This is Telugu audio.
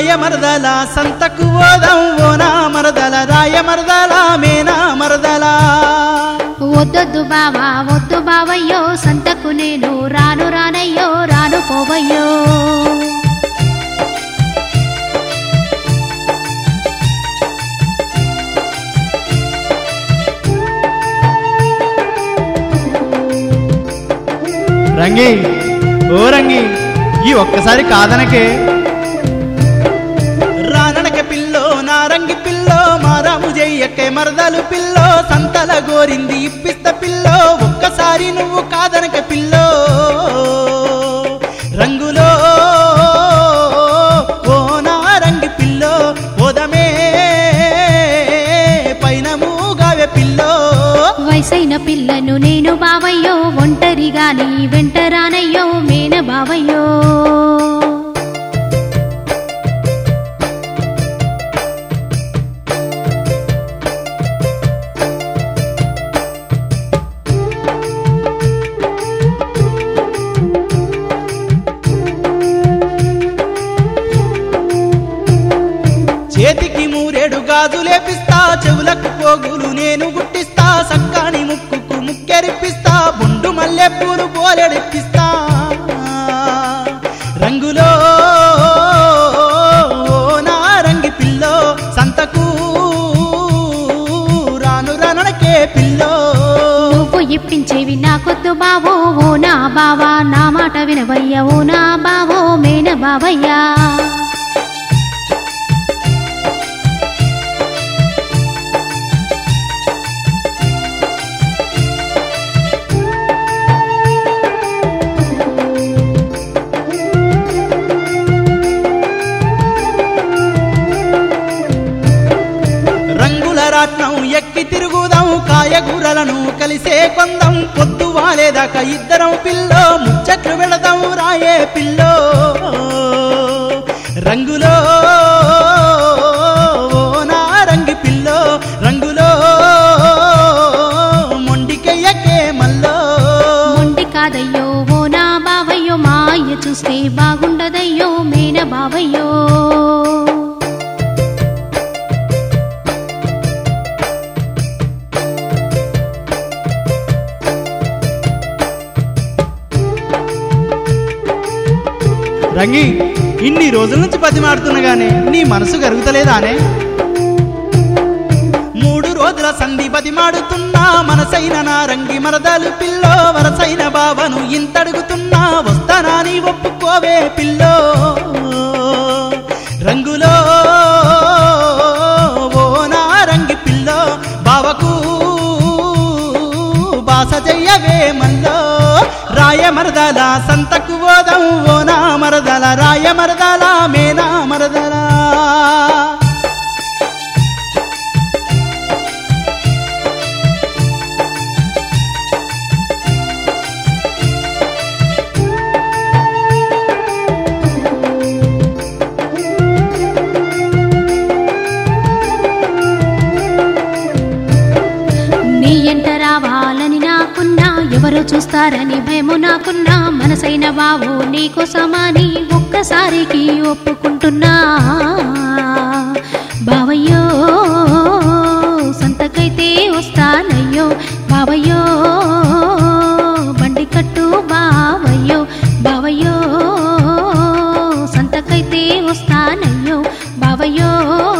రాయ మరదల సంతకు ఓదం ఓనా మరదల రాయ మరదల మేనా మరదల వద్దొద్దు బావా వద్దు బావయ్యో సంతకు నేను రాను రానయ్యో రాను పోవయ్యో రంగి ఓ రంగి ఈ ఒక్కసారి కాదనకే రాననక పిల్లో నారంగి పిల్లో మారాము చెయ్యకే మరదలు పిల్లో సంతల గోరింది ఇప్పిస్త పిల్లో ఒక్కసారి నువ్వు కాదనక పిల్లో రంగులో ఓ నారంగి పిల్లో ఓదమే పైన మూగావే పిల్లో వయసైన పిల్లను నేను బావయ్యో ఒంటరిగాని వెంట రానయ్యో మేన బావయ్యో చేతికి మూరేడు గాజులేపిస్తా చెవులకు పోగులు నేను గుట్టిస్తా సక్కాని ముక్కుకు ముక్కెరిపిస్తా బొండు మల్లె పూలు పోలెడిపిస్తా రంగులో ఓ నారంగి పిల్లో సంతకు రాను రానకే పిల్లో నువ్వు ఇప్పించేవి నాకొద్దు బావో ఓ నా బావా నా మాట వినవయ్యా ఓ నా బావో మేన బావయ్యా రంగుల రాట్నం ఎక్కి తిరుగుదాం కాయగూరలను కలిసే కొందాం పొద్దు వాలేదాకా ఇద్దరం పిల్లో ముచ్చట్లు వెళదాం రాయే పిల్లో రంగులో ఓ నారంగి పిల్లో రంగులో మొండికెయ్యకే మల్లో మొండి కాదయ్యో ఓ నా బావయ్యో మా అయ్య చూస్తే బాగుండదయ్యో మేన బావయ్యో రంగి ఇన్ని రోజుల నుంచి బతిమాడుతున్నా గానీ నీ మనసు కరుగుతలేదానే మూడు రోజుల సంధి బతిమాడుతున్నా మనసైన నా రంగి మరదలు పిల్లో వరసైన బావను ఇంతడుగుతున్నా వస్తానా నీ ఒప్పుకోవే పిల్లో రంగులో ఓ నా రంగి పిల్లో బావకు బాస చెయ్యవే మల్లో రాయ మరదల సంతకు ఓదం ఓ నా మరదల రాయ మరదల మేనా మరదల నీ ఎంట రావాలని నాకున్నా ఎవరు చూస్తారని భయము నాకున్నా మనసైన బావు నీకోసమని ఒక్కసారికి ఒప్పుకుంటున్నా బావయ్యో సంతకైతే వస్తానయ్యో బావయ్యో బండి కట్టు బావయ్యో బావయ్యో సంతకైతే వస్తానయ్యో బావయ్యో